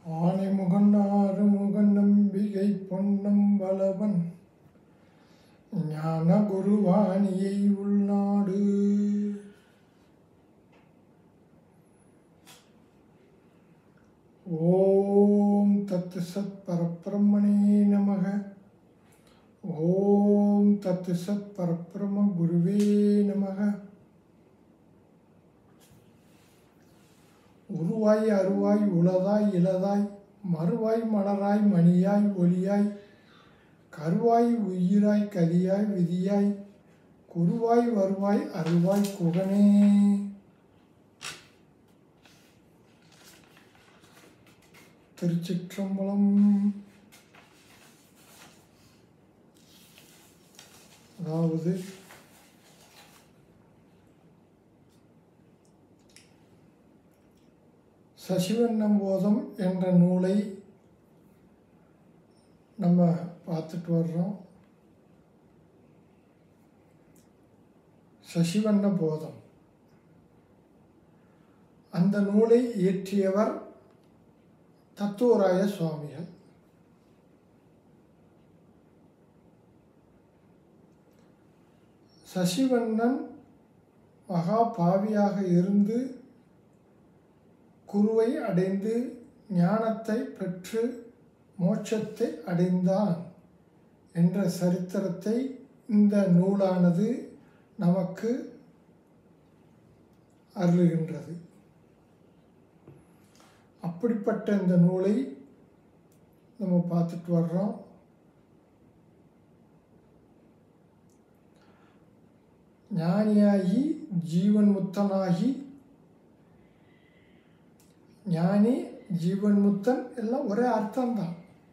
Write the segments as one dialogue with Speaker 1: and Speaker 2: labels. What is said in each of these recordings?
Speaker 1: ஆனைமுகன் ஆறுமுகன் நம்பிகை பொன்னம்பலவன் ஞான குருவாணியை உள்நாடு ஓம் தத்து சத் பரபிரம்மணே நமக ஓம் தத்து சத் பரபிரம்ம குருவே நமக உருவாய் அருவாய் உளதாய் இளதாய் மறுவாய் மலராய் மணியாய் ஒளியாய் கருவாய் உயிராய் கதியாய் விதியாய் குருவாய் வருவாய் அருவாய் குகனே திருச்சிற்றம்பலம் அதாவது சசிவண்ணம்போதம் என்ற நூலை நம்ம பார்த்துட்டு வர்றோம் சசிவண்ண போதம் அந்த நூலை இயற்றியவர் தத்துவராய சுவாமிகள் சசிவண்ணன் மகா பாவியாக இருந்து குருவை அடைந்து ஞானத்தை பெற்று மோட்சத்தை அடைந்தான் என்ற சரித்திரத்தை இந்த நூலானது நமக்கு அருளுகின்றது அப்படிப்பட்ட இந்த நூலை நம்ம பார்த்துட்டு வர்றோம் ஞானியாகி ஜீவன் முத்தனாகி ஞானி ஜீவன் முத்தன் எல்லாம் ஒரே அர்த்தம்தான்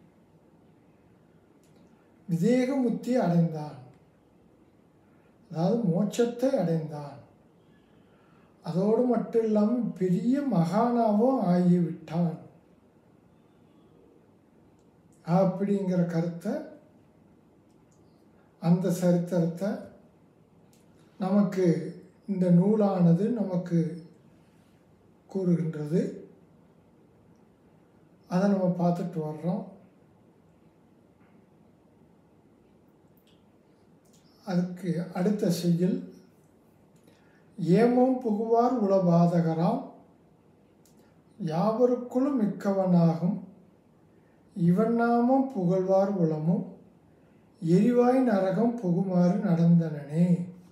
Speaker 1: விதேக முத்தி அடைந்தான் அதாவது மோட்சத்தை அடைந்தான் அதோடு மட்டும் இல்லாமல் பெரிய மகானாவும் ஆகிவிட்டான் அப்படிங்கிற கருத்தை அந்த சரித்திரத்தை நமக்கு இந்த நூலானது நமக்கு கூறுகின்றது அதை நம்ம பார்த்துட்டு வர்றோம் அதுக்கு அடுத்த செய்யில் ஏமம் புகுவார் உளபாதகராம் யாவருக்குள்ளும் மிக்கவனாகும் இவன் நாமம் புகழ்வார் உளமும் எரிவாய் நரகம் புகுமாறு நடந்தனனே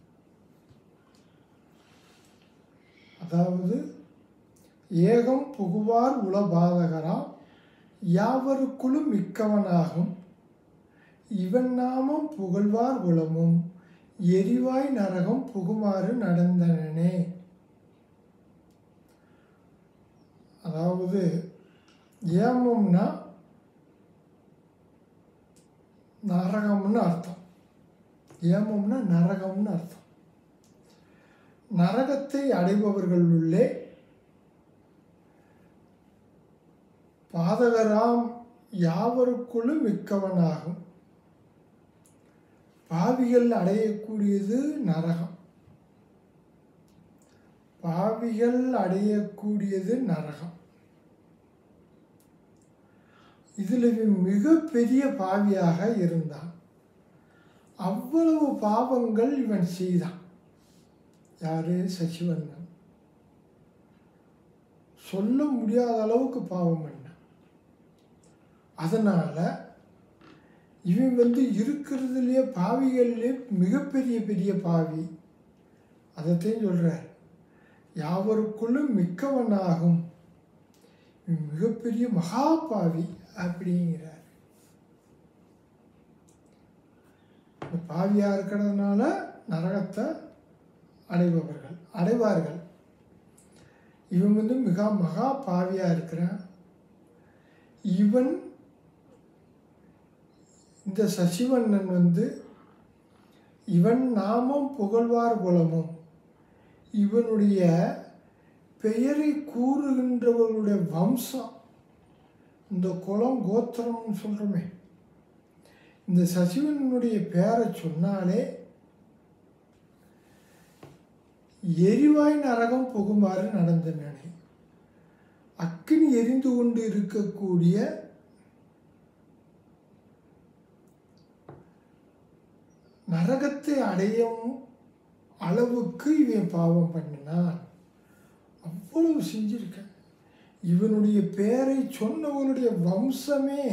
Speaker 1: அதாவது ஏகம் புகுவார் உளபாதகராம் யாவருக்குள்ளும் மிக்கவனாகும் இவன் நாமம் புகழ்வார் உளமும் எரிவாய் நரகம் புகுமாறு நடந்தனனே அதாவது ஏமம்னா நரகம்னு அர்த்தம் ஏமம்னா நரகம்னு அர்த்தம் நரகத்தை அடைபவர்கள் உள்ளே பாதகராம் யாவருக்குள்ளும் மிக்கவனாகும் பாவிகள் அடையக்கூடியது நரகம் பாவிகள் அடையக்கூடியது நரகம் இதில் இவன் மிகப்பெரிய பாவியாக இருந்தான் அவ்வளவு பாவங்கள் இவன் செய்தான் யாரு சசிவண்ணன் சொல்ல முடியாத அளவுக்கு பாவம் பண்ணான் அதனால் இவன் வந்து இருக்கிறதுலே பாவிகள்லே மிகப்பெரிய பெரிய பாவி அதைத்தான் சொல்கிறார் யாவருக்குள்ளும் மிக்கவனாகும் இவன் மிகப்பெரிய மகா பாவி அப்படிங்கிறார் இந்த பாவியாக இருக்கிறதுனால நரகத்தை அடைபவர்கள் அடைவார்கள் இவன் வந்து மிக மகா பாவியாக இருக்கிறான் இவன் இந்த சசிவண்ணன் வந்து இவன் நாமம் புகழ்வார் குலமும் இவனுடைய பெயரை கூறுகின்றவர்களுடைய வம்சம் இந்த குலம் கோத்திரம்னு சொல்கிறோமே இந்த சசிவனுடைய பேரை சொன்னாலே எரிவாய் நரகம் புகுமாறு நடந்தனே அக்கினி எரிந்து கொண்டு இருக்கக்கூடிய நரகத்தை அடையும் அளவுக்கு இவன் பாவம் பண்ணினான் அவ்வளவு செஞ்சிருக்கேன் இவனுடைய பேரை சொன்னவனுடைய வம்சமே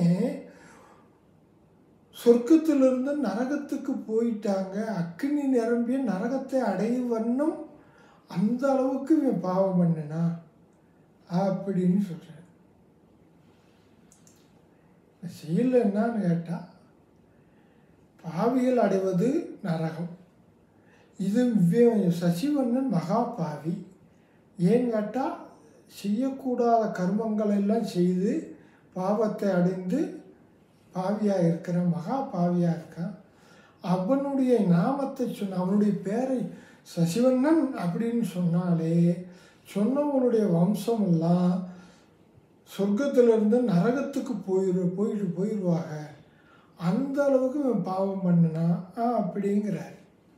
Speaker 1: சொர்க்கத்திலிருந்து நரகத்துக்கு போயிட்டாங்க அக்கினி நிரம்பிய நரகத்தை அடையும் வண்ணம் அந்த அளவுக்கு இவன் பாவம் பண்ணினா அப்படின்னு சொல்கிறேன் செய்யல என்னன்னு கேட்டால் பாவிகள் அடைவது நரகம் இது இவன் சசிவண்ணன் மகா பாவி ஏன் கேட்டால் செய்யக்கூடாத கர்மங்கள் எல்லாம் செய்து பாவத்தை அடைந்து பாவியாக இருக்கிற மகா பாவியாக இருக்கான் அவனுடைய நாமத்தை சொன்ன அவனுடைய பேரை சசிவண்ணன் அப்படின்னு சொன்னாலே சொன்னவனுடைய வம்சமெல்லாம் சொர்க்கத்திலிருந்து நரகத்துக்கு போயிரு போயிட்டு போயிடுவாங்க அந்த அளவுக்கு இவன் பாவம் பண்ணினா அப்படிங்கிறார்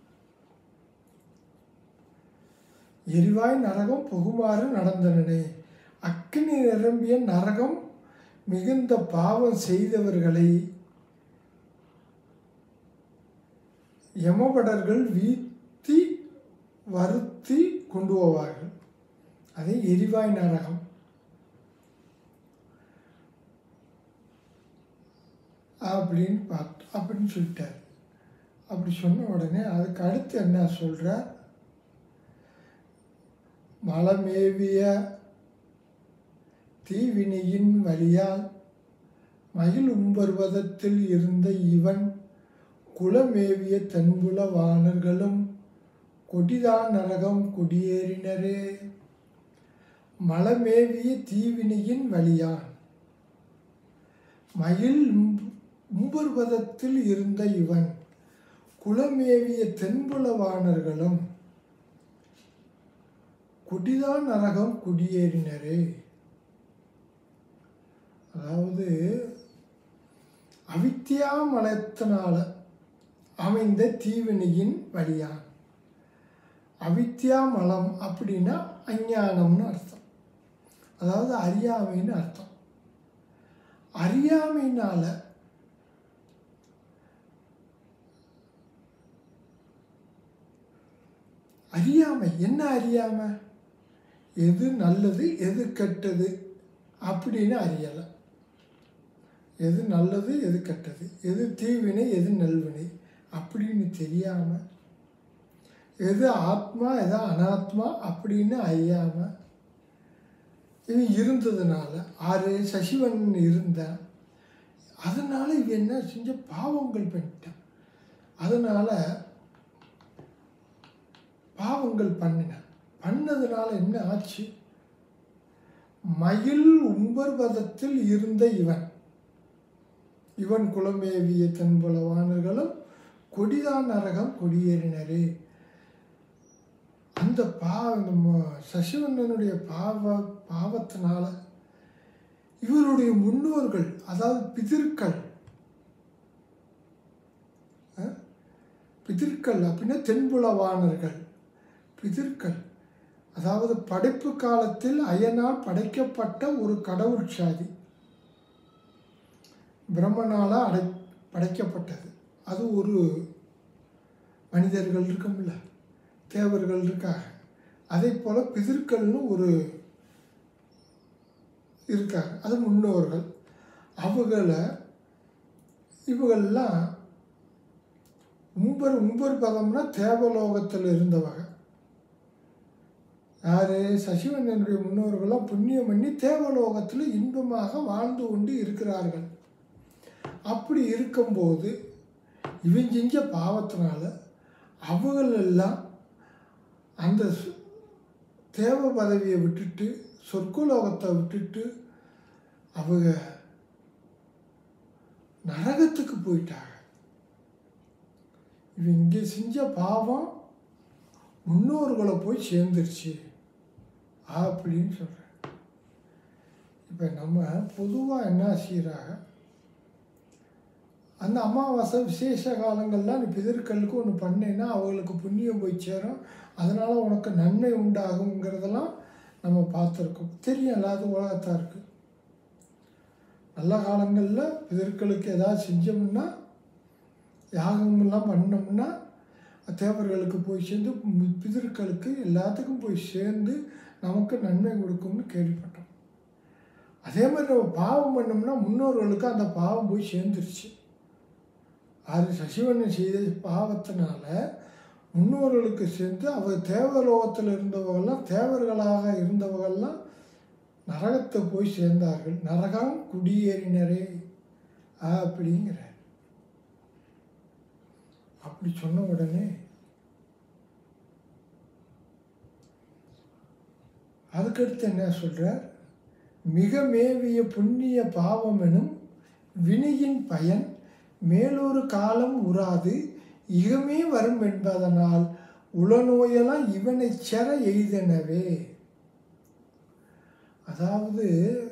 Speaker 1: எரிவாய் நரகம் புகுமாறு நடந்தனனே அக்கினி நிரம்பிய நரகம் மிகுந்த பாவம் செய்தவர்களை யமபடர்கள் வீத்தி வருத்தி கொண்டு போவார்கள் அது எரிவாய் நரகம் அப்படின்னு பார்த்து அப்படின்னு சொல்லிட்டார் அப்படி சொன்ன உடனே அதுக்கு அடுத்து என்ன சொல்கிறார் மலமேவிய தீவினியின் வழியால் மயில் உம்பர்வதத்தில் இருந்த இவன் குலமேவிய தன்புல வானர்களும் கொடிதான் நரகம் குடியேறினரே மலமேவிய தீவினியின் வழியான் மயில் உம்பர்வதத்தில் இருந்த இவன் குலமேவிய தென்புலவானர்களும் குடிதான் நரகம் குடியேறினரே அதாவது அவித்தியா மலத்தினால அமைந்த தீவினியின் வழியான் அவித்யா மலம் அப்படின்னா அஞ்ஞானம்னு அர்த்தம் அதாவது அறியாமைன்னு அர்த்தம் அறியாமையினால அறியாமை என்ன அறியாமை எது நல்லது எது கெட்டது அப்படின்னு அறியலை எது நல்லது எது கெட்டது எது தீவினை எது நல்வினை அப்படின்னு தெரியாமல் எது ஆத்மா எது அனாத்மா அப்படின்னு அறியாமல் இவன் இருந்ததுனால ஆறு சசிவன் இருந்தான் அதனால் இவன் என்ன செஞ்ச பாவங்கள் பண்ணிட்டான் அதனால் பாவங்கள் பண்ணினான் பண்ணதுனால என்ன ஆச்சு மயில் உம்பர்வதத்தில் இருந்த இவன் இவன் குலமேவிய தன்புலவானர்களும் கொடிதான் நரகம் கொடியேறினரே அந்த பா இந்த சசிவண்ணனுடைய பாவ பாவத்தினால இவருடைய முன்னோர்கள் அதாவது பிதிர்கள் பிதிர்கள் அப்படின்னா தென்புலவானர்கள் பிதிர்கள் அதாவது படைப்பு காலத்தில் அயனால் படைக்கப்பட்ட ஒரு கடவுள் சாதி பிரம்மனால் அடை படைக்கப்பட்டது அது ஒரு மனிதர்கள் இருக்கும்ல தேவர்கள் இருக்காங்க அதே போல் பிதிர்கள்னு ஒரு இருக்காங்க அது முன்னோர்கள் அவங்கள இவங்கெல்லாம் உம்பர் உம்பர் பதம்னா தேவலோகத்தில் இருந்தவங்க யார் சசிவண்ணனுடைய முன்னோர்கள்லாம் புண்ணியம் பண்ணி தேவலோகத்தில் இன்பமாக வாழ்ந்து கொண்டு இருக்கிறார்கள் அப்படி இருக்கும்போது இவன் செஞ்ச பாவத்தினால அவங்களெல்லாம் அந்த தேவ பதவியை விட்டுட்டு சொர்க்கலோகத்தை விட்டுட்டு அவங்க நரகத்துக்கு போயிட்டாங்க இவன் இங்கே செஞ்ச பாவம் முன்னோர்களை போய் சேர்ந்துருச்சு அப்படின்னு சொல்கிறேன் இப்போ நம்ம பொதுவாக என்ன செய்கிறாங்க அந்த அமாவாசை விசேஷ காலங்கள்லாம் நீ பிதர்களுக்கு ஒன்று பண்ணேன்னா அவங்களுக்கு புண்ணியம் போய் சேரும் அதனால் உனக்கு நன்மை உண்டாகுங்கிறதெல்லாம் நம்ம பார்த்துருக்கோம் தெரியும் எல்லாது உலகத்தான் இருக்குது நல்ல காலங்களில் பிதர்களுக்கு ஏதாவது செஞ்சோம்னா யாகமெல்லாம் பண்ணோம்னா தேவர்களுக்கு போய் சேர்ந்து மு- பிதர்களுக்கு எல்லாத்துக்கும் போய் சேர்ந்து நமக்கு நன்மை கொடுக்கும்னு கேள்விப்பட்டோம் அதே மாதிரி நம்ம பாவம் பண்ணோம்னா முன்னோர்களுக்கு அந்த பாவம் போய் சேர்ந்துருச்சு அது சசிவண்ணன் செய்த பாவத்தினால முன்னோர்களுக்கு சேர்ந்து அவர் தேவலோகத்தில் இருந்தவங்கெல்லாம் தேவர்களாக இருந்தவங்கெல்லாம் நரகத்தை போய் சேர்ந்தார்கள் நரகம் குடியேறினரே அப்படிங்கிறார் அப்படி சொன்ன உடனே அதுக்கடுத்து என்ன சொல்றார் மிக மேவிய புண்ணிய பாவம் எனும் வினையின் பயன் மேலொரு காலம் உறாது இகமே வரும் என்பதனால் உளநோயெல்லாம் இவனை செற எய்தனவே அதாவது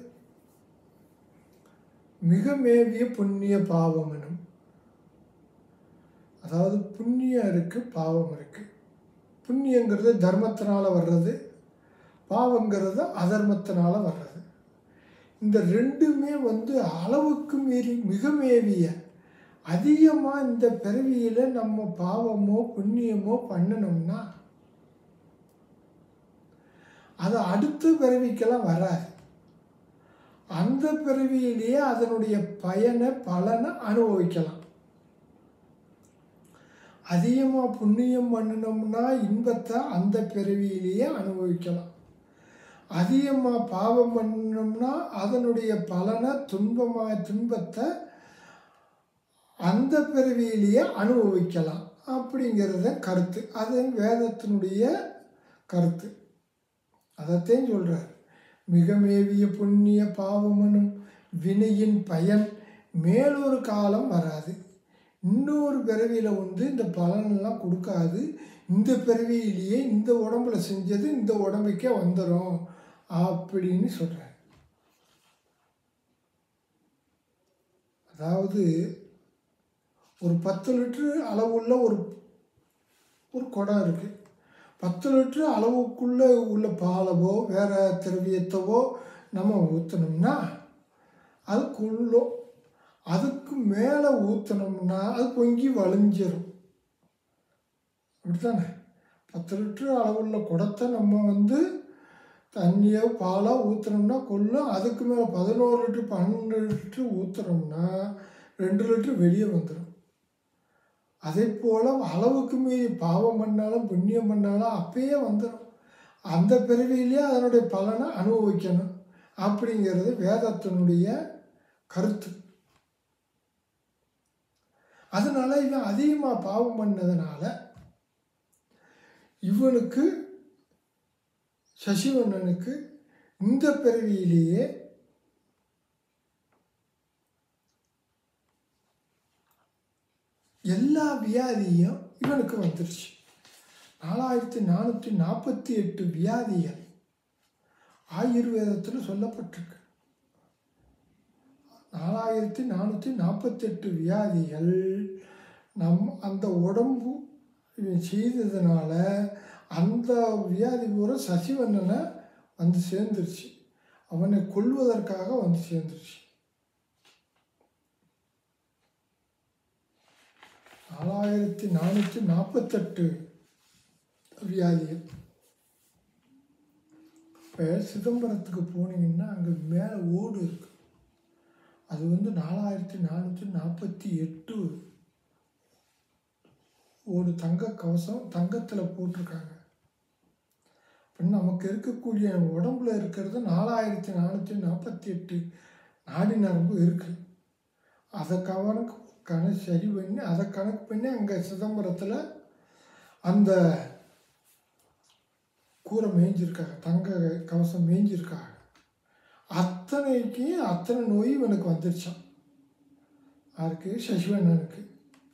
Speaker 1: மிக மேவிய புண்ணிய பாவம் எனும் அதாவது புண்ணியம் இருக்குது பாவம் இருக்குது புண்ணியங்கிறது தர்மத்தினால வர்றது பாவங்கிறது அதர்மத்தினால வர்றது இந்த ரெண்டுமே வந்து அளவுக்கு மீறி மிக மேவிய அதிகமாக இந்த பிறவியில் நம்ம பாவமோ புண்ணியமோ பண்ணணும்னா அது அடுத்த பிறவிக்கெல்லாம் வராது அந்த பிறவியிலேயே அதனுடைய பயனை பலனை அனுபவிக்கலாம் அதிகமாக புண்ணியம் பண்ணினோம்னா இன்பத்தை அந்த பிறவியிலேயே அனுபவிக்கலாம் அதிகமாக பாவம் பண்ணோம்னா அதனுடைய பலனை துன்பமாக துன்பத்தை அந்த பிறவியிலேயே அனுபவிக்கலாம் அப்படிங்கிறத கருத்து அது வேதத்தினுடைய கருத்து அதைத்தான் சொல்கிறார் மிக மேவிய புண்ணிய பாவமனும் வினையின் பயன் மேலொரு காலம் வராது இன்னொரு பிறவியில் வந்து இந்த பலனெல்லாம் கொடுக்காது இந்த பிறவியிலேயே இந்த உடம்புல செஞ்சது இந்த உடம்புக்கே வந்துடும் அப்படின்னு சொல்கிறார் அதாவது ஒரு பத்து லிட்டரு அளவுள்ள ஒரு ஒரு குடம் இருக்குது பத்து லிட்டரு அளவுக்குள்ளே உள்ள பாலவோ வேறு திரவியத்தவோ நம்ம ஊற்றினோம்னா அது குள்ளும் அதுக்கு மேலே ஊற்றினோம்னா அது பொங்கி வழிஞ்சிரும் அப்படித்தானே பத்து லிட்டரு அளவுள்ள குடத்தை நம்ம வந்து தண்ணியோ பாலோ ஊற்றினோம்னா கொள்ளும் அதுக்கு மேலே பதினோரு லிட்டரு பன்னெண்டு லிட்டரு ஊற்றுனோம்னா ரெண்டு லிட்டரு வெளியே வந்துடும் அதே போல் அளவுக்கு மீறி பாவம் பண்ணாலும் புண்ணியம் பண்ணாலும் அப்பயே வந்துடும் அந்த பிறவியிலேயே அதனுடைய பலனை அனுபவிக்கணும் அப்படிங்கிறது வேதத்தினுடைய கருத்து அதனால இவன் அதிகமாக பாவம் பண்ணதுனால இவனுக்கு சசிவண்ணனுக்கு இந்த பிறவியிலேயே எல்லா வியாதியும் இவனுக்கு வந்துருச்சு நாலாயிரத்தி நானூற்றி நாற்பத்தி எட்டு வியாதிகள் ஆயுர்வேதத்தில் சொல்லப்பட்டிருக்கு நாலாயிரத்தி நானூற்றி நாற்பத்தெட்டு வியாதிகள் நம் அந்த உடம்பு இவன் செய்ததுனால அந்த வியாதி பூரா சசிவண்ணனை வந்து சேர்ந்துருச்சு அவனை கொல்வதற்காக வந்து சேர்ந்துருச்சு நாலாயிரத்தி நானூற்றி நாற்பத்தெட்டு வியாதிகள் இப்போ சிதம்பரத்துக்கு போனீங்கன்னா அங்கே மேலே ஓடு இருக்கு அது வந்து நாலாயிரத்தி நானூற்றி நாற்பத்தி எட்டு ஒரு தங்க கவசம் தங்கத்தில் போட்டிருக்காங்க இப்போ நமக்கு இருக்கக்கூடிய உடம்புல இருக்கிறது நாலாயிரத்தி நானூற்றி நாற்பத்தி எட்டு நாடி நரம்பு இருக்குது அதை கவனக்கு கணக்கு சரி பண்ணி அதை கணக்கு பண்ணி அங்கே சிதம்பரத்தில் அந்த கூரை மேய்ஞ்சிருக்காங்க தங்க கவசம் மேய்ஞ்சிருக்காங்க அத்தனைக்கு அத்தனை நோய் இவனுக்கு வந்துருச்சான் யாருக்கு சசிவண்ணனுக்கு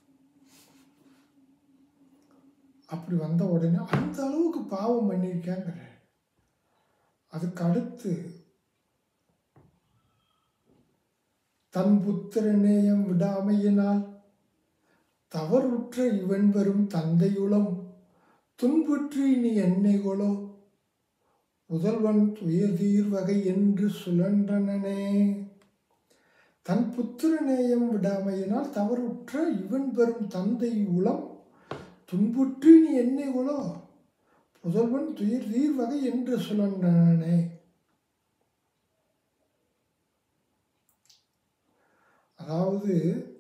Speaker 1: அப்படி வந்த உடனே அந்த அளவுக்கு பாவம் பண்ணியிருக்கேங்கிற அதுக்கு அடுத்து தன் புத்திரநேயம் விடாமையினால் தவறுற்ற இவன் வரும் தந்தையுளம் துன்புற்றி நீ என்னைகளோ முதல்வன் துயர்தீர் வகை என்று சுழன்றனனே தன் புத்திரநேயம் விடாமையினால் தவறுற்ற இவன் பெறும் தந்தை உளம் துன்புற்று நீ என்னை உளோ புதல்வன் துயர் தீர் வகை என்று சுழன்றனே அதாவது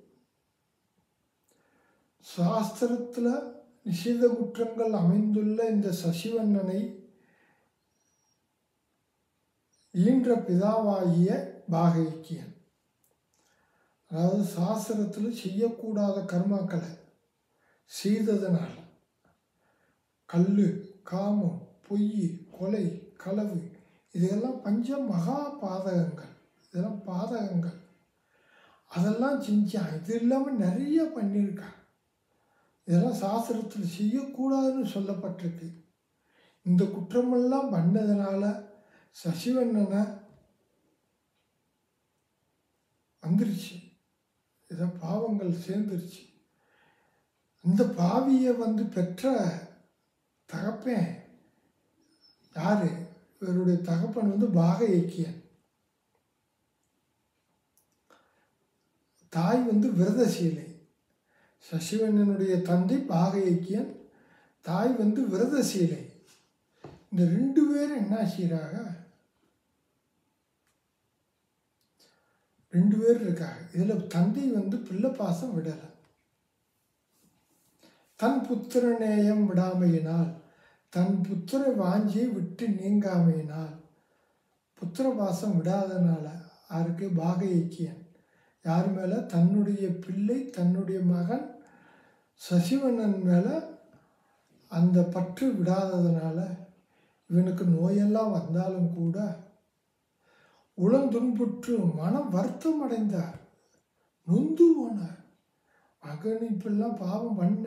Speaker 1: சாஸ்திரத்தில் நிஷேத குற்றங்கள் அமைந்துள்ள இந்த சசிவண்ணனை ஈன்ற பிதாவாகிய பாகயிக்கியன் அதாவது சாஸ்திரத்தில் செய்யக்கூடாத கர்மாக்களை செய்ததுனால கல் காமம் பொய் கொலை களவு இதெல்லாம் பஞ்ச மகா பாதகங்கள் இதெல்லாம் பாதகங்கள் அதெல்லாம் செஞ்சான் இது இல்லாமல் நிறைய பண்ணியிருக்கான் இதெல்லாம் சாஸ்திரத்தில் செய்யக்கூடாதுன்னு சொல்லப்பட்டிருக்கு இந்த குற்றமெல்லாம் பண்ணதுனால சசிவண்ணனை வந்துருச்சு இதை பாவங்கள் சேர்ந்துருச்சு இந்த பாவியை வந்து பெற்ற தகப்பன் யாரு இவருடைய தகப்பன் வந்து பாக இயக்கியன் தாய் வந்து விரதசீலை சசிவண்ணனுடைய தந்தை பாக இயக்கியன் தாய் வந்து விரதசீலை இந்த ரெண்டு பேரும் என்ன செய்கிறாங்க ரெண்டு பேர் இருக்காங்க இதில் தந்தை வந்து பிள்ளை பாசம் விடலை தன் புத்திரநேயம் விடாமையினால் தன் புத்திர வாஞ்சியை விட்டு நீங்காமையினால் புத்திர பாசம் விடாதனால யாருக்கு பாக இயக்கியன் யார் மேலே தன்னுடைய பிள்ளை தன்னுடைய மகன் சசிவண்ணன் மேலே அந்த பற்று விடாததுனால இவனுக்கு நோயெல்லாம் வந்தாலும் கூட உளம் துன்புற்று மனம் வருத்தம் அடைந்தார் நொந்து போனார் மகன் இப்பெல்லாம் பாவம் பண்ண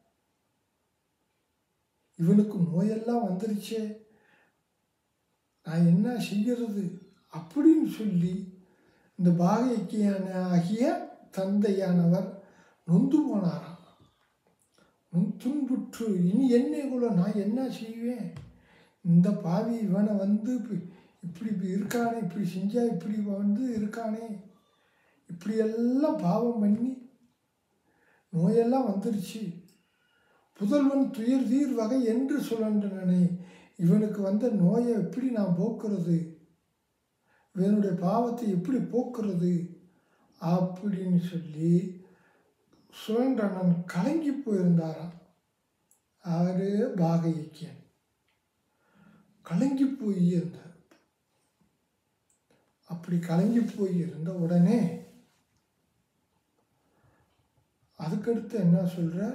Speaker 1: இவனுக்கு நோயெல்லாம் வந்துருச்சே நான் என்ன செய்கிறது அப்படின்னு சொல்லி இந்த பாகியக்கியான ஆகிய தந்தையானவர் நொந்து போனாராம் துன்புற்று இனி என்ன கூட நான் என்ன செய்வேன் இந்த பாவி இவனை வந்து இப்படி இப்படி இப்படி இருக்கானே இப்படி செஞ்சால் இப்படி வந்து இருக்கானே இப்படியெல்லாம் பாவம் பண்ணி நோயெல்லாம் வந்துருச்சு புதல்வன் துயர் தீர் வகை என்று சுழன்றனே இவனுக்கு வந்த நோயை எப்படி நான் போக்குறது இவனுடைய பாவத்தை எப்படி போக்குறது அப்படின்னு சொல்லி சுழன்றனன் கலங்கி போயிருந்தாராம் ஆறு பாகயிக்கியன் கலங்கி போய் இருந்தார் அப்படி கலங்கி போய் இருந்த உடனே அதுக்கடுத்து என்ன சொல்கிறார்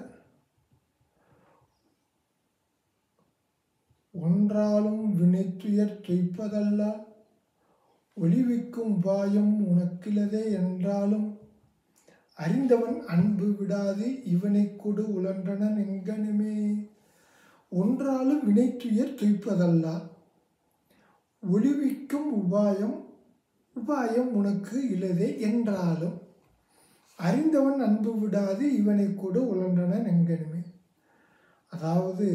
Speaker 1: ஒன்றாலும் வினைத்துயர் தொய்ப்பதல்ல ஒளிவிக்கும் உபாயம் உனக்கிலதே என்றாலும் அறிந்தவன் அன்பு விடாது இவனை கொடு உழன்றனன் எங்கனுமே ஒன்றாலும் வினைத்துயர் தொய்ப்பதல்ல ஒளிவிக்கும் உபாயம் உபாயம் உனக்கு இலதே என்றாலும் அறிந்தவன் அன்பு விடாது இவனை கொடு உழன்றனன் எங்கனுமே அதாவது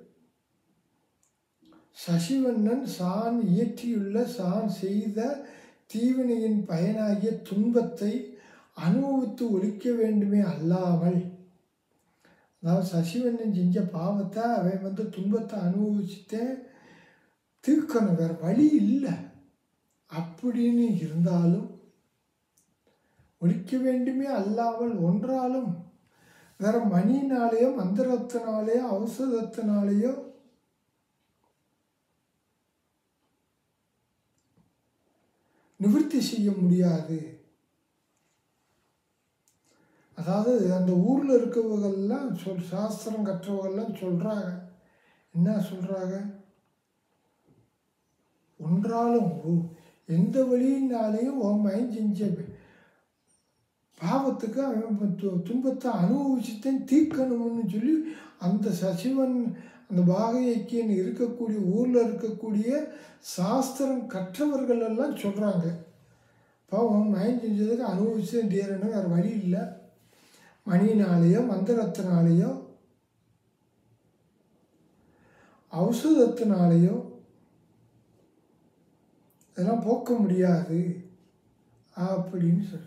Speaker 1: சசிவண்ணன் சான் இயற்றியுள்ள சான் செய்த தீவினையின் பயனாகிய துன்பத்தை அனுபவித்து ஒழிக்க வேண்டுமே அல்லாமல் அதாவது சசிவண்ணன் செஞ்ச பாவத்தை அவன் வந்து துன்பத்தை அனுபவிச்சுட்டே தீர்க்கணும் வேறு வழி இல்லை அப்படின்னு இருந்தாலும் ஒழிக்க வேண்டுமே அல்லாமல் ஒன்றாலும் வேற மணினாலேயோ மந்திரத்தினாலேயோ ஔஷதத்தினாலேயோ நிவர்த்தி செய்ய முடியாது அதாவது அந்த ஊரில் இருக்கவங்கெல்லாம் சொல் சாஸ்திரம் கற்றவங்கெல்லாம் சொல்கிறாங்க என்ன சொல்கிறாங்க ஒன்றாலும் எந்த வழியினாலேயும் உன் மயம் செஞ்ச பாவத்துக்கு அவன் துன்பத்தை அனுபவிச்சுத்தான் தீர்க்கணும்னு சொல்லி அந்த சசிவன் அந்த பாக இயக்கியன் இருக்கக்கூடிய ஊரில் இருக்கக்கூடிய சாஸ்திரம் கற்றவர்கள் எல்லாம் சொல்கிறாங்க பாவம் மயம் செஞ்சதுக்கு அனுபவிச்சு தீரணும் வேறு வழி இல்லை மணினாலேயோ மந்திரத்தினாலேயோ ஔஷதத்தினாலேயோ இதெல்லாம் போக்க முடியாது அப்படின்னு சொல்கிறேன்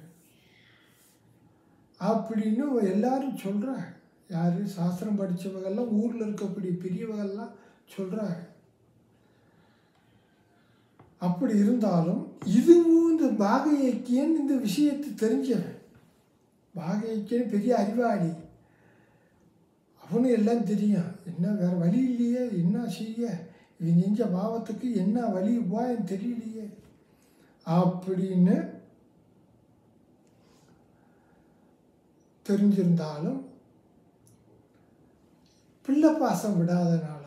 Speaker 1: அப்படின்னு எல்லாரும் சொல்கிறாங்க யார் சாஸ்திரம் படித்தவங்கெல்லாம் ஊரில் இருக்கக்கூடிய பெரியவங்கெல்லாம் சொல்கிறாங்க அப்படி இருந்தாலும் இதுவும் இந்த பாக இயக்கியன் இந்த விஷயத்தை தெரிஞ்சவன் பாக இயக்கியன் பெரிய அறிவாளி அவனு எல்லாம் தெரியும் என்ன வேறு வழி இல்லையே என்ன செய்ய இவன் செஞ்ச பாவத்துக்கு என்ன வழி உபாயம் தெரியலையே அப்படின்னு தெரிஞ்சிருந்தாலும் பிள்ளை பாசம் விடாதனால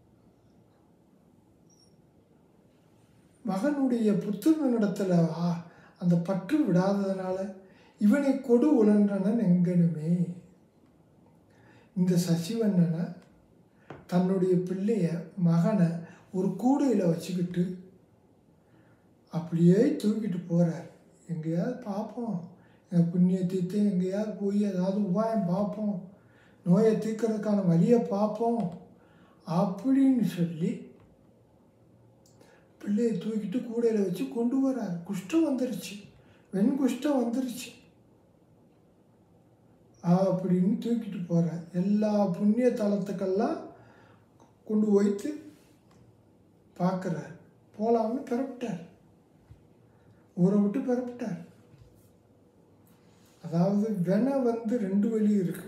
Speaker 1: மகனுடைய புத்திரனிடத்தில் அந்த பற்று விடாததுனால இவனை கொடு உழன்றனன் எங்கனுமே இந்த சசிவண்ணனை தன்னுடைய பிள்ளைய மகனை ஒரு கூடையில் வச்சுக்கிட்டு அப்படியே தூக்கிட்டு போகிறார் எங்கேயாவது பார்ப்போம் எங்கள் புண்ணிய தீர்த்து எங்கேயாவது போய் ஏதாவது உபாயம் பார்ப்போம் நோயை தீர்க்கறதுக்கான வழியை பார்ப்போம் அப்படின்னு சொல்லி பிள்ளையை தூக்கிட்டு கூடையில் வச்சு கொண்டு வரார் குஷ்டம் வந்துருச்சு வெண் குஷ்டம் வந்துருச்சு அப்படின்னு தூக்கிட்டு போகிறார் எல்லா புண்ணிய தலத்துக்கெல்லாம் கொண்டு வைத்து பார்க்குறார் போகலாம்னு பிறப்பிட்டார் ஊரை விட்டு பிறப்பிட்டார் அதாவது வென வந்து ரெண்டு வழி இருக்கு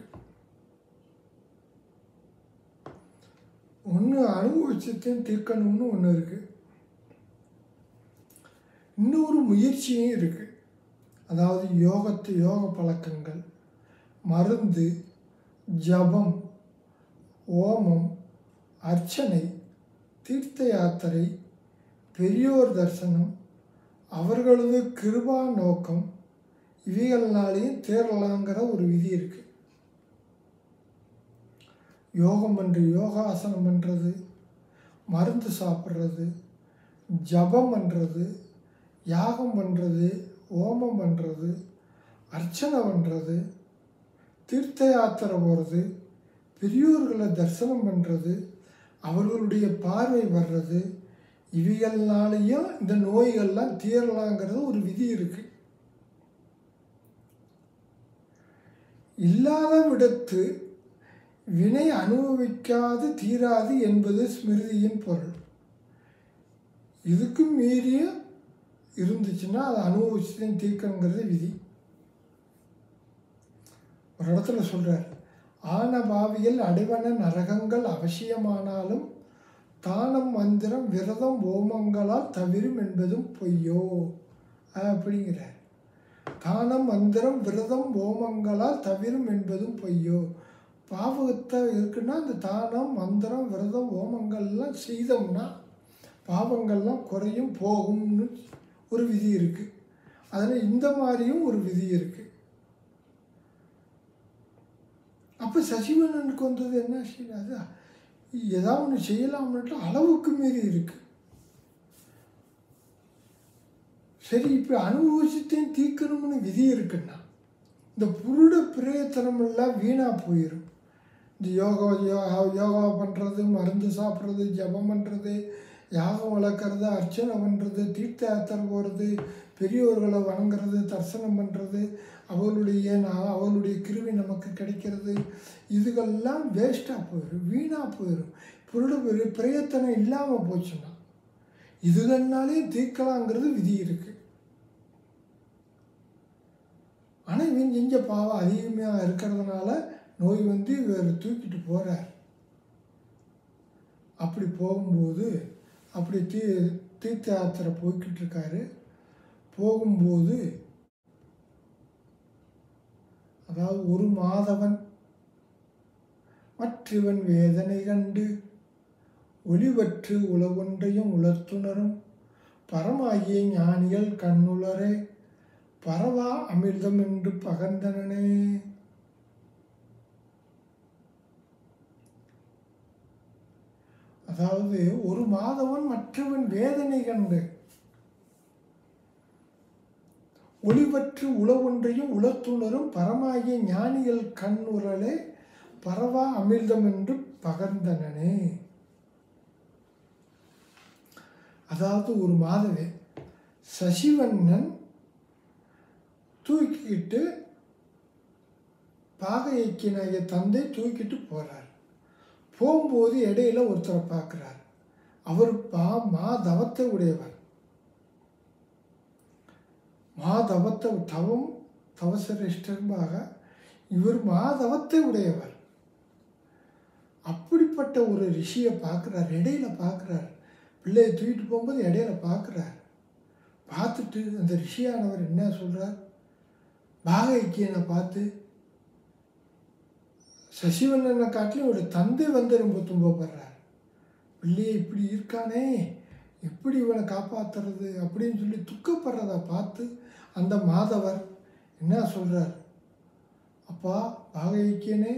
Speaker 1: ஒன்று அனுபவிச்சத்தையும் தீர்க்கணும்னு ஒன்று இருக்கு இன்னொரு முயற்சியும் இருக்கு அதாவது யோகத்து யோக பழக்கங்கள் மருந்து ஜபம் ஓமம் அர்ச்சனை தீர்த்த யாத்திரை பெரியோர் தரிசனம் அவர்களது கிருபா நோக்கம் இவைகள்னாலேயும் தேரலாங்கிற ஒரு விதி இருக்கு யோகம் என்று யோகாசனம் பண்ணுறது மருந்து சாப்பிட்றது ஜபம் பண்ணுறது யாகம் பண்ணுறது ஓமம் பண்ணுறது அர்ச்சனை பண்ணுறது தீர்த்த யாத்திரை போகிறது பெரியோர்களை தரிசனம் பண்ணுறது அவர்களுடைய பார்வை வர்றது இவைகள்னாலேயும் இந்த நோய்கள்லாம் தீரலாங்கிறது ஒரு விதி இருக்குது இல்லாத விடத்து வினை அனுபவிக்காது தீராது என்பது ஸ்மிருதியின் பொருள் இதுக்கும் மீறிய இருந்துச்சுன்னா அதை அனுபவிச்சுதான் தீர்க்கணுங்கிறது விதி ஒரு இடத்துல சொல்கிறார் ஆன பாவியில் அடைவன நரகங்கள் அவசியமானாலும் தானம் மந்திரம் விரதம் ஓமங்களால் தவிரும் என்பதும் பொய்யோ அப்படிங்கிறார் தானம் மந்திரம் விரதம் ஓமங்களால் தவிரும் என்பதும் பொய்யோ பாவத்தை இருக்குன்னா அந்த தானம் மந்திரம் விரதம் ஓமங்கள்லாம் செய்தோம்னா பாவங்கள்லாம் குறையும் போகும்னு ஒரு விதி இருக்குது அதில் இந்த மாதிரியும் ஒரு விதி இருக்குது அப்போ சசிவண்ணனுக்கு வந்தது என்ன செய்யாது ஏதாவது ஒன்று செய்யலாம்னுட்டு அளவுக்கு மீறி இருக்கு சரி இப்போ அனுபவிச்சுத்தையும் தீர்க்கணும்னு விதி இருக்குன்னா இந்த புருட பிரயத்தனமெல்லாம் வீணாக போயிடும் இந்த யோகா யோகா யோகா பண்ணுறது மருந்து சாப்பிட்றது ஜபம் பண்ணுறது யாகம் வளர்க்குறது அர்ச்சனை பண்ணுறது தீர்த்த யாத்திரை போகிறது பெரியோர்களை வணங்குறது தரிசனம் பண்ணுறது அவளுடைய நான் அவளுடைய கிருவி நமக்கு கிடைக்கிறது இதுகெல்லாம் வேஸ்ட்டாக போயிடும் வீணாக போயிடும் புருட பெரிய பிரயத்தனம் இல்லாமல் போச்சுன்னா இதுகள்னாலே தீர்க்கலாங்கிறது விதி இருக்குது ஆனால் இவன் செஞ்ச பாவம் அதிகமாக இருக்கிறதுனால நோய் வந்து இவர் தூக்கிட்டு போகிறார் அப்படி போகும்போது அப்படி தீ தீர்த்த யாத்திரை போய்கிட்டு இருக்காரு போகும்போது அதாவது ஒரு மாதவன் மற்றவன் வேதனை கண்டு ஒளிவற்று உலகொன்றையும் உலர்த்துணரும் பரமாகிய ஞானிகள் கண்ணுளரே பரவா அமிர்தம் என்று பகர்ந்தனனே அதாவது ஒரு மாதவன் மற்றவன் வேதனை கண்டு ஒளிவற்று உளவொன்றையும் உளத்துணரும் பரமாகிய ஞானிகள் கண் உரலே பரவா அமிர்தம் என்று பகர்ந்தனனே அதாவது ஒரு மாதவே சசிவண்ணன் தூக்கிக்கிட்டு பாகையக்கினாய தந்தை தூக்கிட்டு போகிறார் போகும்போது இடையில ஒருத்தரை பார்க்குறார் அவர் பா மா தவத்தை உடையவர் மா தவத்தை தவம் தவசரிஷ்டர்பாக இவர் மாதவத்தை உடையவர் அப்படிப்பட்ட ஒரு ரிஷியை பார்க்குறார் இடையில பார்க்குறார் பிள்ளையை தூக்கிட்டு போகும்போது இடையில பார்க்குறார் பார்த்துட்டு அந்த ரிஷியானவர் என்ன சொல்கிறார் பாக ஐக்கியனை பார்த்து சசிவண்ணனை காட்டிலும் ஒரு தந்தை வந்து ரொம்ப துன்பப்படுறார் பிள்ளையை இப்படி இருக்கானே எப்படி இவனை காப்பாற்றுறது அப்படின்னு சொல்லி துக்கப்படுறத பார்த்து அந்த மாதவர் என்ன சொல்கிறார் அப்பா பாக ஐக்கியனே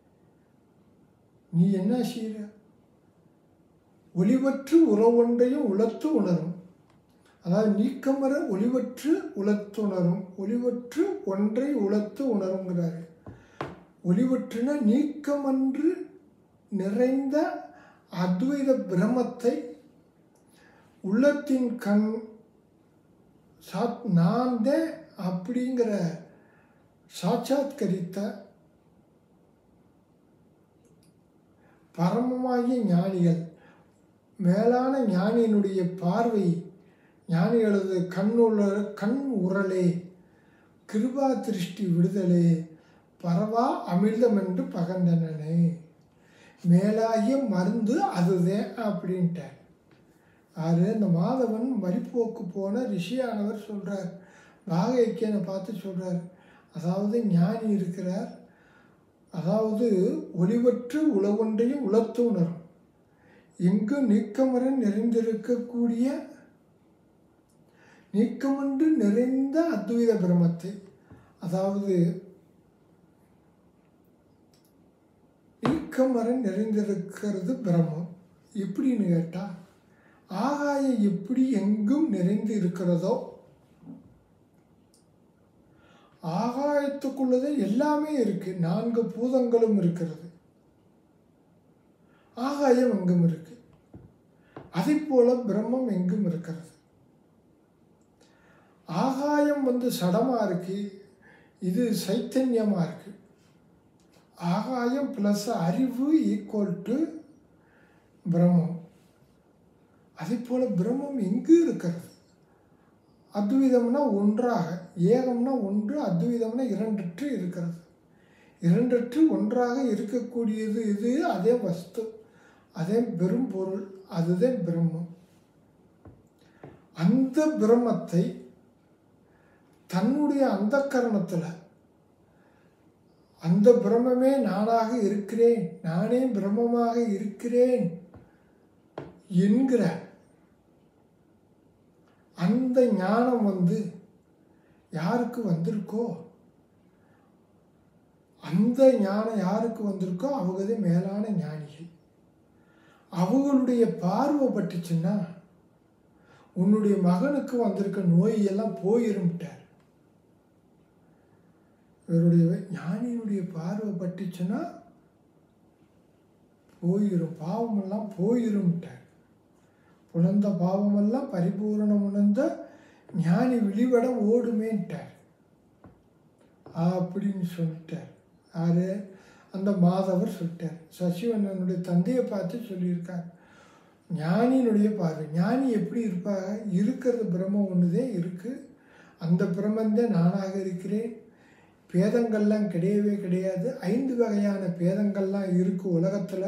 Speaker 1: நீ என்ன செய்கிற ஒளிவற்று உறவொன்றையும் உளத்து உணரும் அதாவது நீக்கமர ஒளிவற்று உளத்துணரும் ஒளிவற்று ஒன்றை உளத்து உணருங்கிறாரு ஒளிவற்றுன நீக்கமன்று நிறைந்த அத்வைத பிரமத்தை உள்ளத்தின் கண் சாத் நான் தான் அப்படிங்கிற சாட்சாத்கரித்த பரமமாகிய ஞானிகள் மேலான ஞானியினுடைய பார்வை ஞானிகளது கண்ணுள்ள கண் உரலே கிருபா திருஷ்டி விடுதலே பரவா அமிர்தம் என்று பகந்தனனே மேலாகிய மருந்து அதுதான் அப்படின்ட்டார் யாரு இந்த மாதவன் வழிபோக்கு போன ரிஷியானவர் சொல்கிறார் பாக ஐக்கியனை பார்த்து சொல்கிறார் அதாவது ஞானி இருக்கிறார் அதாவது ஒளிவற்று உளவொன்றையும் உளத்து உணரும் எங்கு நீக்கமர நிறைந்திருக்கக்கூடிய நீக்கமன்று நிறைந்த அத்வைத பிரமத்தை அதாவது நீக்கமர நிறைந்திருக்கிறது பிரம்மம் எப்படின்னு கேட்டால் ஆகாயம் எப்படி எங்கும் நிறைந்து இருக்கிறதோ ஆகாயத்துக்குள்ளதே எல்லாமே இருக்கு நான்கு பூதங்களும் இருக்கிறது ஆகாயம் எங்கும் இருக்கு அதை போல பிரம்மம் எங்கும் இருக்கிறது ஆகாயம் வந்து சடமா இருக்கு இது சைத்தன்யமா இருக்கு ஆகாயம் ப்ளஸ் அறிவு ஈக்குவல் டு பிரம்மம் அதே போல் பிரம்மம் எங்கு இருக்கிறது அத்வைதம்னா ஒன்றாக ஏகம்னா ஒன்று அத்வைதம்னா இரண்டற்று இருக்கிறது இரண்டற்று ஒன்றாக இருக்கக்கூடியது இது அதே வஸ்து அதே பெரும் பொருள் அதுதான் பிரம்மம் அந்த பிரம்மத்தை தன்னுடைய அந்த கரணத்தில் அந்த பிரம்மமே நானாக இருக்கிறேன் நானே பிரம்மமாக இருக்கிறேன் என்கிற அந்த ஞானம் வந்து யாருக்கு வந்திருக்கோ அந்த ஞானம் யாருக்கு வந்திருக்கோ அவங்கதே மேலான ஞானிகள் அவங்களுடைய பார்வை பட்டுச்சுன்னா உன்னுடைய மகனுக்கு வந்திருக்க நோயெல்லாம் போயிரும்ட்டார் இவருடைய ஞானியினுடைய பார்வை பட்டுச்சுன்னா போயிரும் பாவமெல்லாம் போயிரும்ட்டார் உணர்ந்த பாவமெல்லாம் பரிபூரணம் உணர்ந்த ஞானி விழிபட ஓடுமேன்ட்டார் அப்படின்னு சொல்லிட்டார் யாரு அந்த மாதவர் சொல்லிட்டார் சசிவண்ணனுடைய தந்தையை பார்த்து சொல்லியிருக்கார் ஞானியினுடைய பார்வை ஞானி எப்படி இருப்பாங்க இருக்கிறது பிரம்மம் ஒன்றுதே இருக்குது அந்த பிரம்மந்தான் நானாக இருக்கிறேன் பேதங்கள்லாம் கிடையவே கிடையாது ஐந்து வகையான பேதங்கள்லாம் இருக்குது உலகத்தில்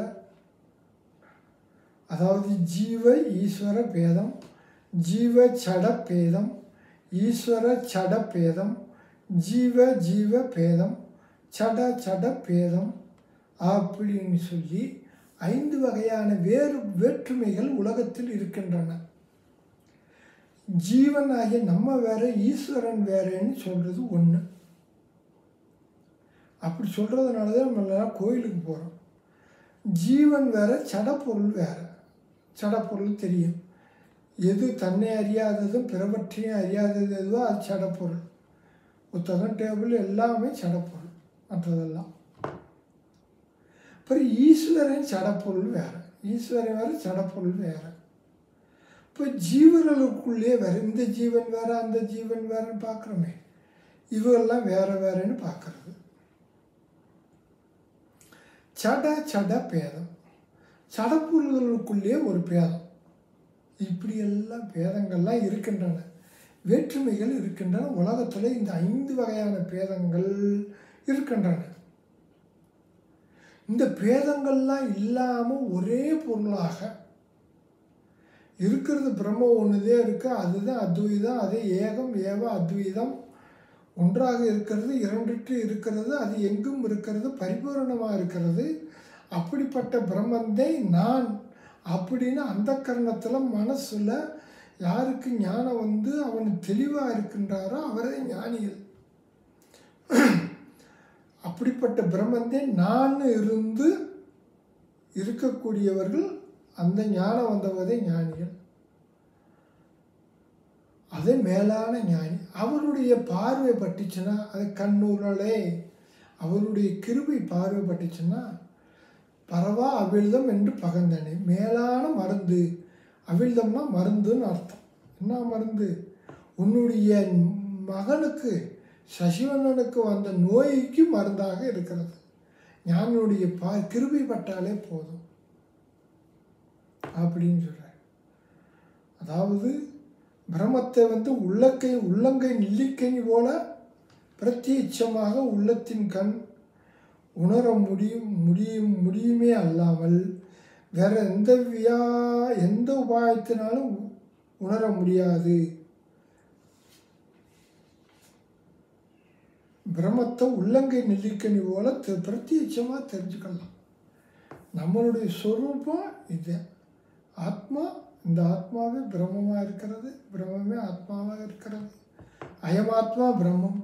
Speaker 1: அதாவது ஜீவ ஈஸ்வர பேதம் ஜீவ சட பேதம் ஈஸ்வர சட பேதம் ஜீவ ஜீவ பேதம் சட சட பேதம் அப்படின்னு சொல்லி ஐந்து வகையான வேறு வேற்றுமைகள் உலகத்தில் இருக்கின்றன ஜீவனாகிய நம்ம வேற ஈஸ்வரன் வேறேன்னு சொல்கிறது ஒன்று அப்படி சொல்கிறதுனால தான் நம்ம எல்லாம் கோயிலுக்கு போகிறோம் ஜீவன் வேற சடப்பொருள் வேற சடப்பொருள் தெரியும் எது தன்னை அறியாததும் பிறவற்றையும் அறியாதது எதுவோ அது சடப்பொருள் புத்தகம் டேபிள் எல்லாமே சடப்பொருள் மற்றதெல்லாம் அப்புறம் ஈஸ்வரன் சடப்பொருள் வேறு ஈஸ்வரன் வேறு சடப்பொருள் வேறு இப்போ ஜீவர்களுக்குள்ளே வேற இந்த ஜீவன் வேற அந்த ஜீவன் வேறன்னு பார்க்குறோமே இவெல்லாம் வேற வேறன்னு பார்க்கறது சட சட பேதம் சடப்பொருள்களுக்குள்ளே ஒரு பேதம் இப்படியெல்லாம் பேதங்கள்லாம் இருக்கின்றன வேற்றுமைகள் இருக்கின்றன உலகத்தில் இந்த ஐந்து வகையான பேதங்கள் இருக்கின்றன இந்த பேதங்கள்லாம் இல்லாமல் ஒரே பொருளாக இருக்கிறது பிரம்ம ஒன்றுதே இருக்கு அதுதான் அத்வைதம் அதே ஏகம் ஏவ அத்வைதம் ஒன்றாக இருக்கிறது இரண்டிட்டு இருக்கிறது அது எங்கும் இருக்கிறது பரிபூரணமாக இருக்கிறது அப்படிப்பட்ட பிரம்மந்தே நான் அப்படின்னு அந்த கரணத்தில் மனசில் யாருக்கு ஞானம் வந்து அவன் தெளிவாக இருக்கின்றாரோ அவரே ஞானிகள் அப்படிப்பட்ட பிரம்மந்தே நான் இருந்து இருக்கக்கூடியவர்கள் அந்த ஞானம் வந்தவதே ஞானிகள் அது மேலான ஞானி அவருடைய பார்வை பட்டுச்சுன்னா அது கண்ணூரலே அவருடைய கிருபை பார்வை பட்டுச்சுன்னா பரவா அவிழ்தம் என்று பகந்தனே மேலான மருந்து அவிழ்தம்னா மருந்துன்னு அர்த்தம் என்ன மருந்து உன்னுடைய மகனுக்கு சசிவண்ணனுக்கு வந்த நோய்க்கு மருந்தாக இருக்கிறது ஞானியுடைய பா கிருபை பட்டாலே போதும் அப்படின்னு சொல்கிறார் அதாவது பிரம்மத்தை வந்து உள்ளக்கை உள்ளங்கை நெல்லிக்கனி போல பிரத்யட்சமாக உள்ளத்தின் கண் உணர முடியும் முடியும் முடியுமே அல்லாமல் வேற எந்த வியா எந்த உபாயத்தினாலும் உணர முடியாது பிரம்மத்தை உள்ளங்கை நெல்லிக்கனி போல தெ- பிரத்யட்சமாக தெரிஞ்சுக்கலாம் நம்மளுடைய சொரூபம் இது ஆத்மா இந்த ஆத்மாவே பிரம்மமாக இருக்கிறது பிரம்மமே ஆத்மாவாக இருக்கிறது அயமாத்மா பிரம்மம்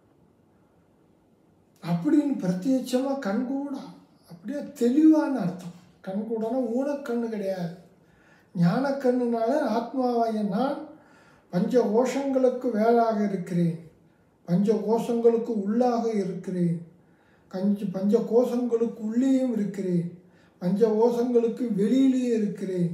Speaker 1: அப்படின்னு பிரத்யட்சமாக கண்கூடா அப்படியே தெளிவான அர்த்தம் கண்கூடனா ஊனக்கண்ணு கிடையாது ஞானக்கண்ணுனால ஆத்மாவாய நான் பஞ்ச கோஷங்களுக்கு வேறாக இருக்கிறேன் பஞ்ச கோஷங்களுக்கு உள்ளாக இருக்கிறேன் கஞ்சி பஞ்ச கோஷங்களுக்கு உள்ளேயும் இருக்கிறேன் பஞ்ச கோஷங்களுக்கு வெளியிலேயே இருக்கிறேன்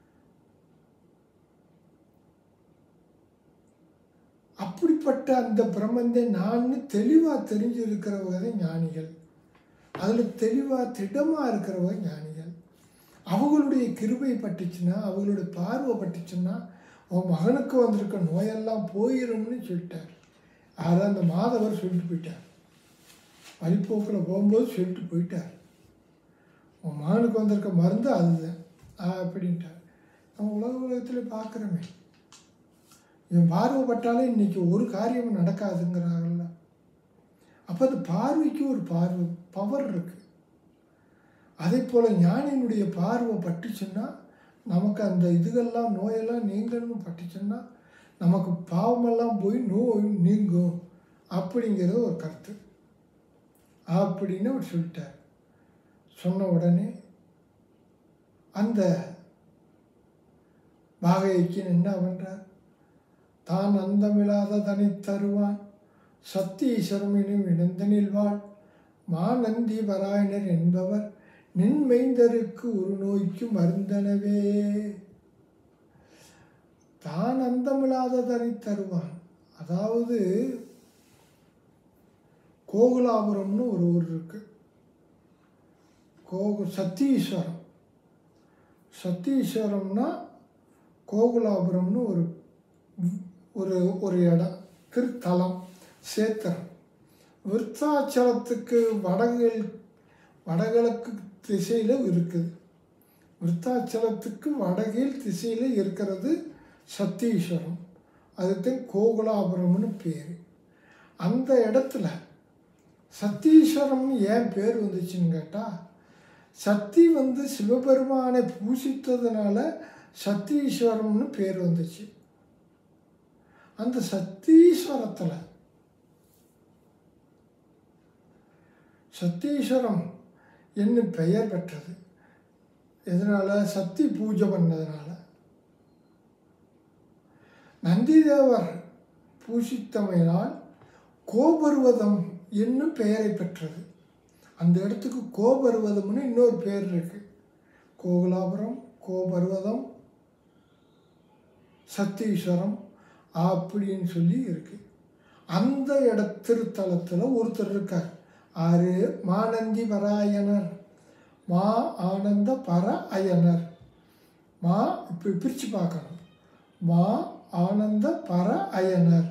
Speaker 1: அப்படிப்பட்ட அந்த பிரம்மந்தை நான் தெளிவாக தெரிஞ்சிருக்கிறவங்க தான் ஞானிகள் அதில் தெளிவாக திடமாக இருக்கிறவங்க ஞானிகள் அவங்களுடைய கிருபை பட்டுச்சுன்னா அவங்களுடைய பார்வை பட்டுச்சுன்னா உன் மகனுக்கு வந்திருக்க நோயெல்லாம் போயிரும்னு சொல்லிட்டார் அதை அந்த மாதவர் சொல்லிட்டு போயிட்டார் வழிப்போக்கில் போகும்போது சொல்லிட்டு போயிட்டார் உன் மகனுக்கு வந்திருக்க மருந்து அதுதான் ஆ, அப்படின்ட்டார் நம்ம உலக உலகத்தில் பார்க்குறோமே இவன் பார்வைப்பட்டாலே இன்னைக்கு ஒரு காரியம் நடக்காதுங்கிறாங்கல்ல அப்போ அந்த பார்வைக்கு ஒரு பார்வை பவர் இருக்கு அதே போல் ஞானியினுடைய பார்வை பட்டுச்சுன்னா நமக்கு அந்த இதுகள்லாம் நோயெல்லாம் நீங்கணும்னு பட்டுச்சுன்னா நமக்கு பாவமெல்லாம் போய் நோய் நீங்கும் அப்படிங்கிறது ஒரு கருத்து அப்படின்னு அவர் சொல்லிட்டார் சொன்ன உடனே அந்த பாகையக்கின் என்ன பண்ணுறார் தான் அந்தமில்லாத தனி தருவான் சத்தீஸ்வரமினும் இணைந்தனில் வாழ் மாநந்தி வராயனர் என்பவர் நின்மைந்தருக்கு ஒரு நோய்க்கு மருந்தனவே தான் அந்தமில்லாததனை தருவான் அதாவது கோகுலாபுரம்னு ஒரு ஊர் இருக்கு கோகு சத்தீஸ்வரம் சத்தீஸ்வரம்னா கோகுலாபுரம்னு ஒரு ஒரு ஒரு இடம் திருத்தலம் சேத்திரம் விருத்தாச்சலத்துக்கு வடகில் வடகிழக்கு திசையில் இருக்குது விருத்தாச்சலத்துக்கு வடகில் திசையில் இருக்கிறது சத்தீஸ்வரம் அதுக்கு கோகுலாபுரம்னு பேர் அந்த இடத்துல சத்தீஸ்வரம்னு ஏன் பேர் வந்துச்சுன்னு கேட்டால் சக்தி வந்து சிவபெருமானை பூசித்ததுனால சத்தீஸ்வரம்னு பேர் வந்துச்சு அந்த சத்தீஸ்வரத்தில் சத்தீஸ்வரம் என்னும் பெயர் பெற்றது எதனால் சக்தி பூஜை பண்ணதுனால நந்திதேவர் பூசித்தமையினால் கோபர்வதம் என்னும் பெயரை பெற்றது அந்த இடத்துக்கு கோபர்வதம்னு இன்னொரு பேர் இருக்கு கோகுலாபுரம் கோபர்வதம் சத்தீஸ்வரம் அப்படின்னு சொல்லி இருக்கு அந்த இட திருத்தலத்தில் ஒருத்தர் இருக்கார் ஆறு மானந்தி பராயணர் மா ஆனந்த பர அயனர் மா இப்போ பிரித்து பார்க்கணும் மா ஆனந்த பர அயனர்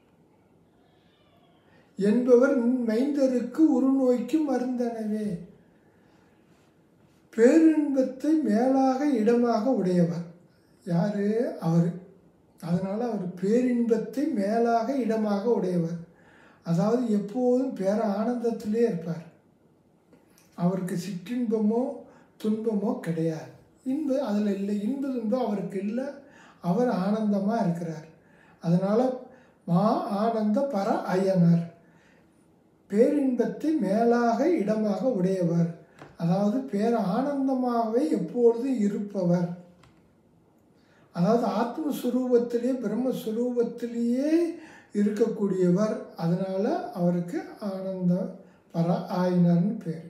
Speaker 1: என்பவர் மைந்தருக்கு உருநோய்க்கு மருந்தனவே பேரின்பத்தை மேலாக இடமாக உடையவர் யார் அவர் அதனால் அவர் பேரின்பத்தை மேலாக இடமாக உடையவர் அதாவது எப்போதும் பேர ஆனந்தத்திலே இருப்பார் அவருக்கு சிற்றின்பமோ துன்பமோ கிடையாது இன்ப அதில் இல்லை இன்ப துன்பம் அவருக்கு இல்லை அவர் ஆனந்தமாக இருக்கிறார் அதனால் மா ஆனந்த பர அயனர் பேரின்பத்தை மேலாக இடமாக உடையவர் அதாவது பேர ஆனந்தமாகவே எப்பொழுதும் இருப்பவர் அதாவது ஆத்மஸ்வரூபத்திலே பிரம்மஸ்வரூபத்திலேயே இருக்கக்கூடியவர் அதனால் அவருக்கு ஆனந்த பர ஆயினர்னு பேர்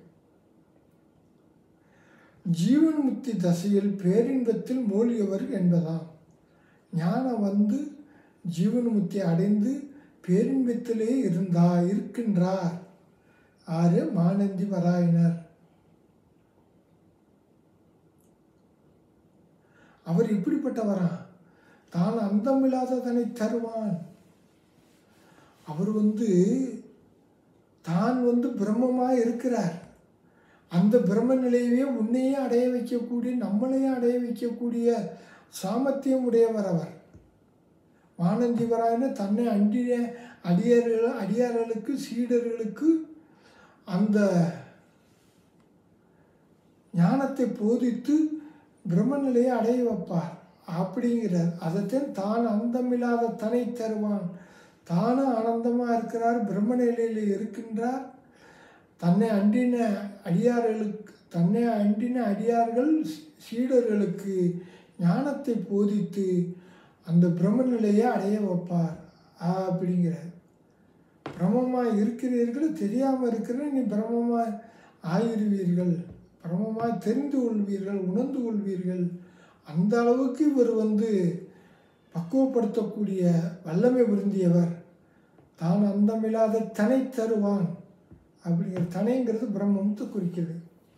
Speaker 1: ஜீவன் முக்தி தசையில் பேரின்பத்தில் மூழ்கியவர் என்பதாம் ஞானம் வந்து ஜீவன் முக்தி அடைந்து பேரின்பத்திலே இருந்தா இருக்கின்றார் ஆறு மானந்தி வராயினர் அவர் இப்படிப்பட்டவரா தான் அந்தமில்லாததனை தருவான் அவர் வந்து தான் வந்து பிரம்மமாக இருக்கிறார் அந்த பிரம்ம நிலையவே உன்னையே அடைய வைக்கக்கூடிய நம்மளையும் அடைய வைக்கக்கூடிய சாமர்த்தியம் உடையவர் அவர் வானந்திவராயன தன்னை அண்டிய அடியார்கள் அடியார்களுக்கு சீடர்களுக்கு அந்த ஞானத்தை போதித்து பிரம்மநிலையை அடைய வைப்பார் அப்படிங்கிறார் அதைத்தான் தான் அந்தமில்லாத தனை தருவான் தானும் ஆனந்தமாக இருக்கிறார் பிரம்ம நிலையில் இருக்கின்றார் தன்னை அண்டின அடியார்களுக்கு தன்னை அண்டின அடியார்கள் சீடர்களுக்கு ஞானத்தை போதித்து அந்த பிரம்ம நிலையை அடைய வைப்பார் அப்படிங்கிறார் பிரம்மமாக இருக்கிறீர்கள் தெரியாமல் இருக்கிற நீ பிரம்மமாக ஆயிருவீர்கள் பிரமமாக தெரிந்து கொள்வீர்கள் உணர்ந்து கொள்வீர்கள் அந்த அளவுக்கு இவர் வந்து பக்குவப்படுத்தக்கூடிய வல்லமை விருந்தியவர் தான் அந்தமில்லாத தனை தருவான் அப்படிங்கிற தனைங்கிறது பிரம்மத்தை குறிக்கிறது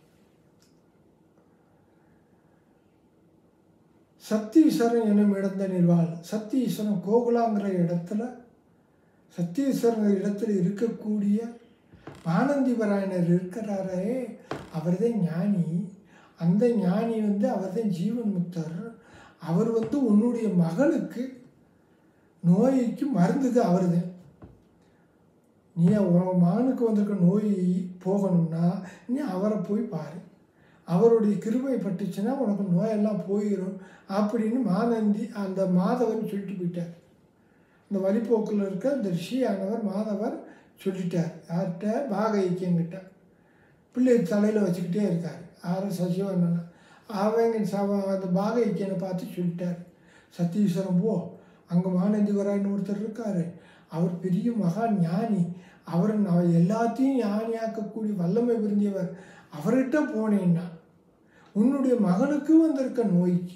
Speaker 1: சத்தீஸ்வரன் எனும் இடந்த நிர்வாள் சத்தீஸ்வரன் கோகுலாங்கிற இடத்துல சத்தீஸ்வரன் இடத்துல இருக்கக்கூடிய ஆனந்திவராயனர் இருக்கிறாரே அவர் தான் ஞானி அந்த ஞானி வந்து அவர் தான் ஜீவன் முக்தர் அவர் வந்து உன்னுடைய மகளுக்கு நோய்க்கு மருந்துக்கு அவர் தான் நீ உன் மகனுக்கு வந்திருக்க நோய் போகணும்னா நீ அவரை போய் பாரு அவருடைய கிருபை பட்டுச்சுன்னா உனக்கு நோயெல்லாம் போயிடும் அப்படின்னு மானந்தி அந்த மாதவன் சொல்லிட்டு போயிட்டார் இந்த வழிப்போக்கில் இருக்க இந்த ரிஷியானவர் மாதவர் சொல்லிட்டார் யார்கிட்ட பாக ஐக்கியங்கிட்ட பிள்ளை தலையில் வச்சுக்கிட்டே இருக்கார் ஆறு சசிவண்ணன் அவங்க சவ அந்த பாக ஐக்கியனை பார்த்து சொல்லிட்டார் சத்தீஸ்வரம் போ அங்கே மானந்தி வரான்னு ஒருத்தர் இருக்கார் அவர் பெரிய மகா ஞானி அவர் நான் எல்லாத்தையும் ஞானியாக்கக்கூடிய வல்லமை விருந்தியவர் அவர்கிட்ட போனேன்னா உன்னுடைய மகனுக்கு வந்திருக்க நோய்க்கு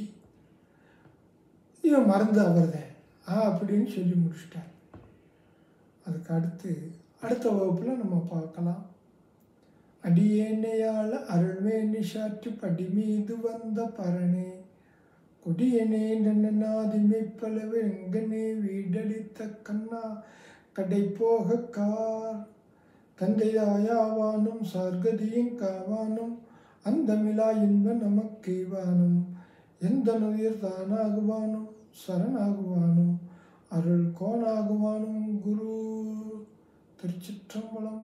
Speaker 1: இவன் மறந்து அவர் தான் ஆ அப்படின்னு சொல்லி முடிச்சிட்டார் அதுக்கு அடுத்து அடுத்த வகுப்பில் நம்ம பார்க்கலாம் அடியேனையால் அருள்வேணி சாற்று படி மீது வந்த பரணே கொடியனே நன்னாதிமை பலவே எங்கனே வீடளித்த கண்ணா கடை போக கார் தந்தையாயாவானும் சார்கதியும் காவானும் அந்தமிழா இன்ப நமக்கேவானும் எந்த நுயிர் தானாகுவானும் சரணாகுவானும் அருள் கோணாகுவானும் குரு திருச்சிற்றம்பலம்